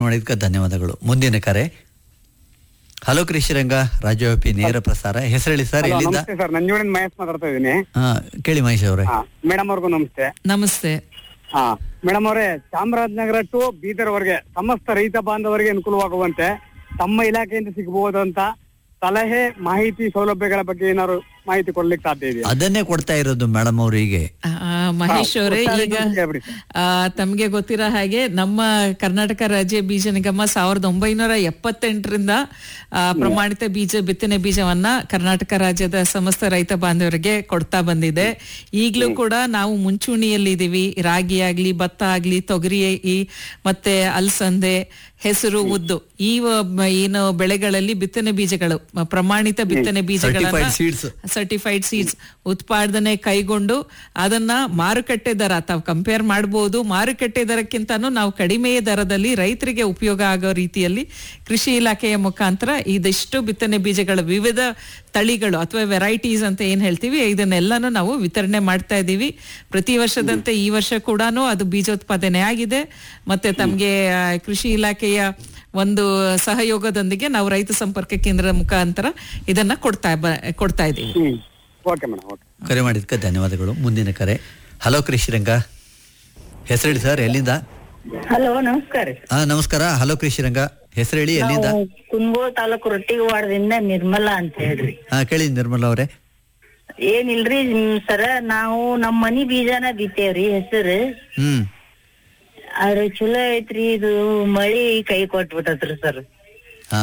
ಮಾಡಿದ್ಕ ಧನ್ಯವಾದಗಳು ಮುಂದಿನ ಕರೆ ಹಲೋ ಕೃಷಿರಂಗ ರಾಜ್ಯವ್ಯಾಪಿ ನೇರ ಪ್ರಸಾರ ಹೆಸರೇಳಿ ಸರ್ ಹಲೋ, ಎಲ್ಲಿಂದ ನಮಸ್ತೆ ಸರ್ ನಂಜುಂಡಿನ ಮಹೇಶ್ ಮಾತಾಡ್ತಾ ಇದ್ದೀನಿ ಹಾ ಕೇಳಿ ಮಹೇಶ್ ಅವರೇ ಹಾ ಮೇಡಮ್ ಅವ್ರಿಗೂ ನಮಸ್ತೆ ನಮಸ್ತೆ ಹಾ ಮೇಡಮ್ ಅವರೇ ಚಾಮರಾಜನಗರ ಟು ಬೀದರ್ ವರೆಗೆ ಸಮಸ್ತ ರೈತ ಬಾಂಧವರಿಗೆ ಅನುಕೂಲವಾಗುವಂತೆ ತಮ್ಮ ಇಲಾಖೆಯಿಂದ ಸಿಗಬಹುದಂತ ಸಲಹೆ ಮಾಹಿತಿ ಸೌಲಭ್ಯಗಳ ಬಗ್ಗೆ ಏನಾದ್ರು ಮಾಹಿತಿ ಕೊಡ್ಲಿಕ್ಕೆ ಸಾಧ್ಯ ಇದೆಯಾ ಅದನ್ನೇ ಕೊಡ್ತಾ ಇರೋದು ಮೇಡಮ್ ಅವರು ಹೀಗೆ ಆ, ಮಹೇಶ್ ಅವರೇ ಒಟ್ಟಾರೆ ಈಗ ನಿಮ್ಗೆ ಹೇಳ್ಬಿಡಿ ಸರ್. ಆ, ತಮ್ಗೆ ಗೊತ್ತಿರೋ ಹಾಗೆ ನಮ್ಮ ಕರ್ನಾಟಕ ರಾಜ್ಯ ಬೀಜ ನಿಗಮ ಸಾವಿರದ ಒಂಬೈನೂರ ಎಪ್ಪತ್ತೆಂಟರಿಂದ ಆ, ಪ್ರಮಾಣಿತ ಬೀಜ ಬಿತ್ತನೆ ಬೀಜವನ್ನ ಕರ್ನಾಟಕ ರಾಜ್ಯದ ಸಮಸ್ತ ರೈತ ಬಾಂಧವರಿಗೆ ಕೊಡ್ತಾ ಬಂದಿದೆ ಈಗಲೂ ಕೂಡ ನಾವು ಮುಂಚೂಣಿಯಲ್ಲಿ ಇದೀವಿ ರಾಗಿ ಆಗ್ಲಿ ಭತ್ತ ಆಗ್ಲಿ ತೊಗರಿ ಈ ಮತ್ತೆ ಅಲಸಂದೆ ಹೆಸರು ಉದ್ದು ಈ ವ- ಏನು ಬೆಳೆಗಳಲ್ಲಿ ಬಿತ್ತನೆ ಬೀಜಗಳು ಮ- ಪ್ರಮಾಣಿತ ಬಿತ್ತನೆ ಬೀಜಗಳನ್ನ Certified seeds. ಸರ್ಟಿಫೈಡ್ ಸೀಡ್ಸ್ ಉತ್ಪಾದನೆ ಕೈಗೊಂಡು ಅದನ್ನ ಮಾರುಕಟ್ಟೆ ದರ ತಾವು ಕಂಪೇರ್ ಮಾಡಬಹುದು ಮಾರುಕಟ್ಟೆ ದರಕ್ಕಿಂತನೂ ನಾವು ಕಡಿಮೆ ದರದಲ್ಲಿ ರೈತರಿಗೆ ಉಪಯೋಗ ಆಗೋ ರೀತಿಯಲ್ಲಿ ಕೃಷಿ ಇಲಾಖೆಯ ಮುಖಾಂತರ ಇದಿಷ್ಟು ಬಿತ್ತನೆ ಬೀಜಗಳ ವಿವಿಧ ತಳಿಗಳು ಅಥವಾ ವೆರೈಟೀಸ್ ಅಂತ ಏನ್ ಹೇಳ್ತೀವಿ ಇದನ್ನೆಲ್ಲಾನು ನಾವು ವಿತರಣೆ ಮಾಡ್ತಾ ಇದ್ದೀವಿ ಪ್ರತಿ ವರ್ಷದಂತೆ ಈ ವರ್ಷ ಕೂಡ ಅದು ಬೀಜೋತ್ಪಾದನೆ ಆಗಿದೆ ಮತ್ತೆ ತಮ್ಗೆ ಆ, ಕೃಷಿ ಇಲಾಖೆಯ ಒಂದು ಸಹಯೋಗದೊಂದಿಗೆ ನಾವು ರೈತ ಸಂಪರ್ಕ ಕೇಂದ್ರದ ಮುಖಾಂತರ ಇದನ್ನ ಕೊಡ್ತಾ ಬ- ಕೊಡ್ತಾ ಇದ್ದೀವಿ ಹ್ಮ್ ಓಕೆ ಮೇಡಮ್ ಓಕೆ ಕರೆ ಮಾಡಿದ್ಕ ಧನ್ಯವಾದಗಳು ಮುಂದಿನ ಕರೆ ಹಲೋ ಕೃಷಿರಂಗ ಹೆಸರೇಳಿ ಸರ್ ಎಲ್ಲಿಂದ ಹಲೋ ನಮಸ್ಕಾರ ಹಾ ನಮಸ್ಕಾರ ಹಲೋ ಕೃಷಿರಂಗ ಹೆಸರೇಳಿ ಎಲ್ಲಿಂದ ನಾವು ಕುಂದಗೋಳ ತಾಲೂಕು ರೊಟ್ಟಿವಾಡದಿಂದ ನಿರ್ಮಲಾ ಅಂತ ಹೇಳ್ರಿ ಹಾ ಕೇಳಿ ನಿರ್ಮಲಾ ಅವರೇ ಏನಿಲ್ರಿ ಹ್ಮ್, ಸರ ನಾವು ನಮ್ ಮನಿ ಬೀಜನ ಬಿತ್ತೇವ್ರಿ ಹೆಸರು ಹ್ಮ್ ಆದ್ರೆ ಚಲೋ ಐತ್ರಿ ಇದು ಮಳಿ ಕೈ ಕೊಟ್ಬಿಟ್ಟತ್ರಿ ಸರ್ ಹಾ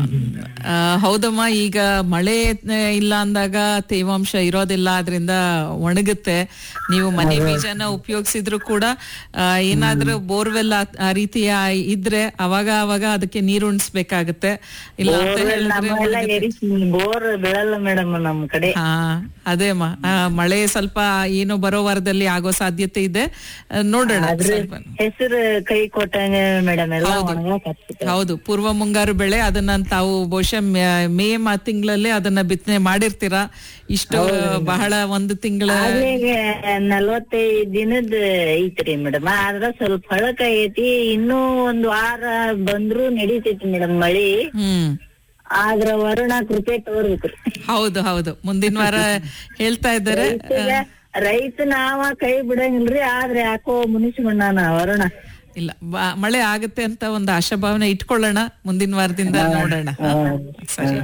ಆ, ಹೌದಮ್ಮ ಈಗ ಮಳೆ ಆ, ಇಲ್ಲ ಅಂದಾಗ ತೇವಾಂಶ ಇರೋದಿಲ್ಲ ಅದರಿಂದ ಒಣಗುತ್ತೆ ನೀವು ಮನೆ ಬೀಜನ ಉಪಯೋಗಿಸಿದ್ರು ಕೂಡ ಆ, ಏನಾದ್ರೂ ಬೋರ್ವೆಲ್ ಆ- ಆ ರೀತಿಯ ಇದ್ರೆ ಅವಾಗ ಅವಾಗ ಅದಕ್ಕೆ ನೀರು ಉಣಿಸ್ಬೇಕಾಗತ್ತೆ ಇಲ್ಲ ಅಂತ ಹೇಳಿದ್ರೆ ನಮ್ಮೆಲ್ಲ ಏರಿ ಬೋರ್ ಬೀಳಲ್ಲ ಮೇಡಮ್ ನಮ್ ಕಡೆ ಹಾ ಅದೇ ಅಮ್ಮ ಆ, ಮಳೆ ಸ್ವಲ್ಪ ಏನು ಬರೋ ವಾರದಲ್ಲಿ ಆಗೋ ಸಾಧ್ಯತೆ ಇದೆ ಆ, ನೋಡೋಣ ಸ್ವಲ್ಪ ಹೆಸರು ಕೈ ಕೊಟ್ಟಂಗ ಮೇಡಮ್ ಎಲ್ಲ ಒಣಗಾಕ್ ಹತ್ಬಿಟ್ಟ ಹೌದು ಪೂರ್ವ ಮುಂಗಾರು ಬೆಳೆ ಅದನ್ನ ತಾವು ಬಹುಶಃ ಮೇ- ಮೇ ಮಾ ತಿಂಗಳಲ್ಲಿ ಅದನ್ನ ಬಿತ್ತನೆ ಮಾಡಿರ್ತೀರಾ ಇಷ್ಟು ಬಹಳ ಒಂದು ತಿಂಗಳ ಆಗ್ಲೇ ನಲ್ವತ್ತೈದ್ ದಿನದ ಐತ್ರಿ ಮೇಡಮ್ ಆದ್ರ ಸ್ವಲ್ಪ ಹಳಕ್ ಐತಿ ಇನ್ನೂ ಒಂದ್ ವಾರ ಬಂದ್ರು ನಡೀತೈತಿ ಮೇಡಮ್ ಮಳಿ ಹ್ಮ್ ಆದ್ರ ವರುಣ ಕೃಪೆ ತೋರ್ಬೇಕ್ರಿ ಹೌದು ಹೌದು ಮುಂದಿನ ವಾರ ಹೇಳ್ತಾ ಇದ್ದಾರೆ ಈಗ ರೈತ ನಾವ ಕೈ ಬಿಡಂಗಿಲ್ರಿ ಆದ್ರೆ ಯಾಕೋ ಮುನಿಸ್ಕೊಂಡಾನ ವರುಣ ಇಲ್ಲ ಬ- ಮಳೆ ಆಗುತ್ತೆ ಅಂತ ಒಂದು ಆಶಾಭಾವನೆ ಇಟ್ಕೊಳ್ಳೋಣ ಮುಂದಿನ ವಾರದಿಂದ ನೋಡೋಣ ಹಾ? ಸರಿ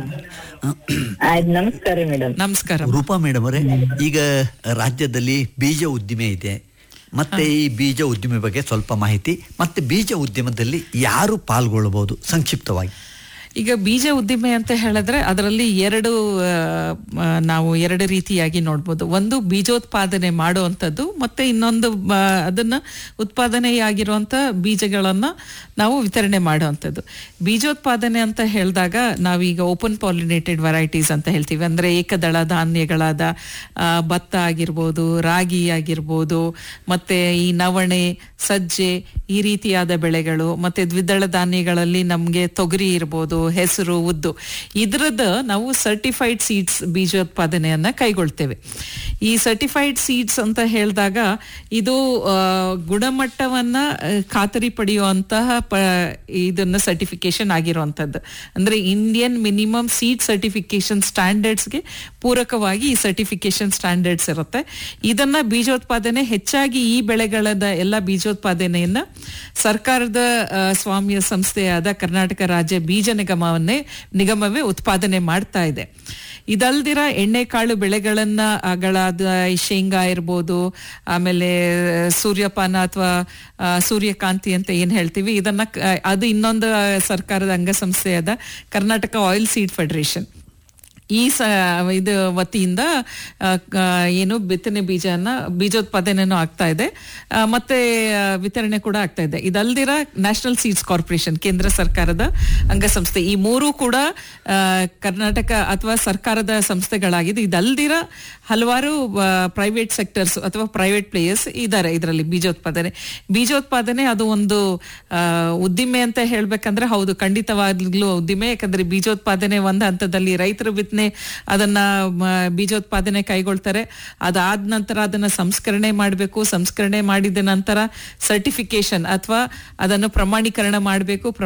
ಆಯ್ತು ನಮಸ್ಕಾರ ಮೇಡಮ್ ನಮಸ್ಕಾರ ರೂಪಾ ಮೇಡಮ್ ಅವರೇ ಈಗ ರಾಜ್ಯದಲ್ಲಿ ಬೀಜ ಉದ್ದಿಮೆ ಇದೆ ಮತ್ತೆ ಈ ಬೀಜ ಉದ್ದಿಮೆ ಬಗ್ಗೆ ಸ್ವಲ್ಪ ಮಾಹಿತಿ ಮತ್ತೆ ಬೀಜ ಉದ್ಯಮದಲ್ಲಿ ಯಾರು ಪಾಲ್ಗೊಳ್ಳಬಹುದು ಸಂಕ್ಷಿಪ್ತವಾಗಿ ಈಗ ಬೀಜ ಉದ್ದಿಮೆ ಅಂತ ಹೇಳಿದ್ರೆ ಅದರಲ್ಲಿ ಎರಡು ಆ, ಆ, ನಾವು ಎರಡು ರೀತಿಯಾಗಿ ನೋಡ್ಬೋದು ಒಂದು ಬೀಜೋತ್ಪಾದನೆ ಮಾಡುವಂಥದ್ದು ಮತ್ತೆ ಇನ್ನೊಂದು ಆ, ಅದನ್ನ ಉತ್ಪಾದನೆಯಾಗಿರುವಂತ ಬೀಜಗಳನ್ನ ನಾವು ವಿತರಣೆ ಮಾಡುವಂಥದ್ದು ಬೀಜೋತ್ಪಾದನೆ ಅಂತ ಹೇಳಿದಾಗ ನಾವೀಗ ಓಪನ್ ಪಾಲಿನೇಟೆಡ್ ವೆರೈಟೀಸ್ ಅಂತ ಹೇಳ್ತೀವಿ ಅಂದ್ರೆ ಏಕದಳ ಧಾನ್ಯಗಳಾದ ಆ, ಭತ್ತ ಆಗಿರ್ಬೋದು ರಾಗಿ ಆಗಿರ್ಬೋದು ಮತ್ತೆ ಈ ನವಣೆ ಸಜ್ಜೆ ಈ ರೀತಿಯಾದ ಬೆಳೆಗಳು ಮತ್ತೆ ದ್ವಿದಳ ಧಾನ್ಯಗಳಲ್ಲಿ ನಮ್ಗೆ ತೊಗರಿ ಇರ್ಬೋದು ಹೆಸರು ಉದ್ದು ಇದ್ರದ್ದು ನಾವು ಸರ್ಟಿಫೈಡ್ ಸೀಡ್ಸ್ ಬೀಜೋತ್ಪಾದನೆಯನ್ನ ಕೈಗೊಳ್ತೇವೆ ಈ ಸರ್ಟಿಫೈಡ್ ಸೀಡ್ಸ್ ಅಂತ ಹೇಳಿದಾಗ ಇದು ಆ, ಗುಣಮಟ್ಟವನ್ನ ಆ, ಖಾತರಿ ಪಡೆಯುವಂತಹ ಪ ಇದನ್ನ ಸರ್ಟಿಫಿಕೇಶನ್ ಆಗಿರುವಂತದ್ದು ಅಂದ್ರೆ ಇಂಡಿಯನ್ ಮಿನಿಮಮ್ ಸೀಡ್ ಸರ್ಟಿಫಿಕೇಶನ್ ಸ್ಟ್ಯಾಂಡರ್ಡ್ಸ್ಗೆ ಪೂರಕವಾಗಿ ಈ ಸರ್ಟಿಫಿಕೇಶನ್ ಸ್ಟ್ಯಾಂಡರ್ಡ್ಸ್ ಇರುತ್ತೆ ಇದನ್ನ ಬೀಜೋತ್ಪಾದನೆ ಹೆಚ್ಚಾಗಿ ಈ ಬೆಳೆಗಳದ ಎಲ್ಲ ಬೀಜೋತ್ಪಾದನೆಯನ್ನ ಸರ್ಕಾರದ ಆ, ಸ್ವಾಮ್ಯ ಸಂಸ್ಥೆಯಾದ ಕರ್ನಾಟಕ ರಾಜ್ಯ ಬೀಜ ನಿಗಮವನ್ನೇ ನಿಗಮವೇ ಉತ್ಪಾದನೆ ಮಾಡ್ತಾ ಇದೆ ಇದಲ್ದಿರ ಎಣ್ಣೆಕಾಳು ಬೆಳೆಗಳನ್ನ ಗಳಾದ ಈ ಶೇಂಗಾ ಇರ್ಬೋದು ಆಮೇಲೆ ಸೂರ್ಯಪಾನ ಅಥವಾ ಸೂರ್ಯಕಾಂತಿ ಅಂತ ಏನ್ ಹೇಳ್ತೀವಿ ಇದನ್ನ ಕ- ಅದು ಇನ್ನೊಂದು ಆ, ಸರ್ಕಾರದ ಅಂಗಸಂಸ್ಥೆಯಾದ ಕರ್ನಾಟಕ ಆಯಿಲ್ ಸೀಡ್ ಫೆಡರೇಷನ್ ಈ ಸ ಇದು ವತಿಯಿಂದ ಆ, ಕ- ಏನು ಬಿತ್ತನೆ ಬೀಜನ ಬೀಜೋತ್ಪಾದನೆನೂ ಆಗ್ತಾ ಇದೆ ಆ, ಮತ್ತೆ ಆ, ವಿತರಣೆ ಕೂಡ ಆಗ್ತಾ ಇದೆ ಇದಲ್ದಿರ ನ್ಯಾಷನಲ್ ಸೀಡ್ಸ್ ಕಾರ್ಪೊರೇಷನ್ ಕೇಂದ್ರ ಸರ್ಕಾರದ ಅಂಗಸಂಸ್ಥೆ ಈ ಮೂರು ಕೂಡ ಆ, ಕರ್ನಾಟಕ ಅಥವಾ ಸರ್ಕಾರದ ಸಂಸ್ಥೆಗಳಾಗಿದೆ ಇದಲ್ದಿರ ಹಲವಾರು ಪ್ರೈವೇಟ್ ಸೆಕ್ಟರ್ಸ್ ಅಥವಾ ಪ್ರೈವೇಟ್ ಪ್ಲೇಯರ್ಸ್ ಇದ್ದಾರೆ ಇದರಲ್ಲಿ ಬೀಜೋತ್ಪಾದನೆ ಬೀಜೋತ್ಪಾದನೆ ಅದು ಒಂದು ಆ, ಉದ್ದಿಮೆ ಅಂತ ಹೇಳ್ಬೇಕಂದ್ರೆ ಹೌದು ಖಂಡಿತವಾಗ್ಲೂ ಉದ್ದಿಮೆ ಯಾಕಂದ್ರೆ ಬೀಜೋತ್ಪಾದನೆ ಒಂದು ಹಂತದಲ್ಲಿ ರೈತರು ಬಿತ್ತನೆ ಅದನ್ನ ಮ, ಬೀಜೋತ್ಪಾದನೆ ಕೈಗೊಳ್ತಾರೆ ಅದಾದ ನಂತರ ಅದನ್ನ ಸಂಸ್ಕರಣೆ ಮಾಡಬೇಕು ಸಂಸ್ಕರಣೆ ಮಾಡಿದ ನಂತರ ಸರ್ಟಿಫಿಕೇಶನ್ ಅಥವಾ ಅದನ್ನು ಪ್ರಮಾಣೀಕರಣ ಮಾಡಬೇಕು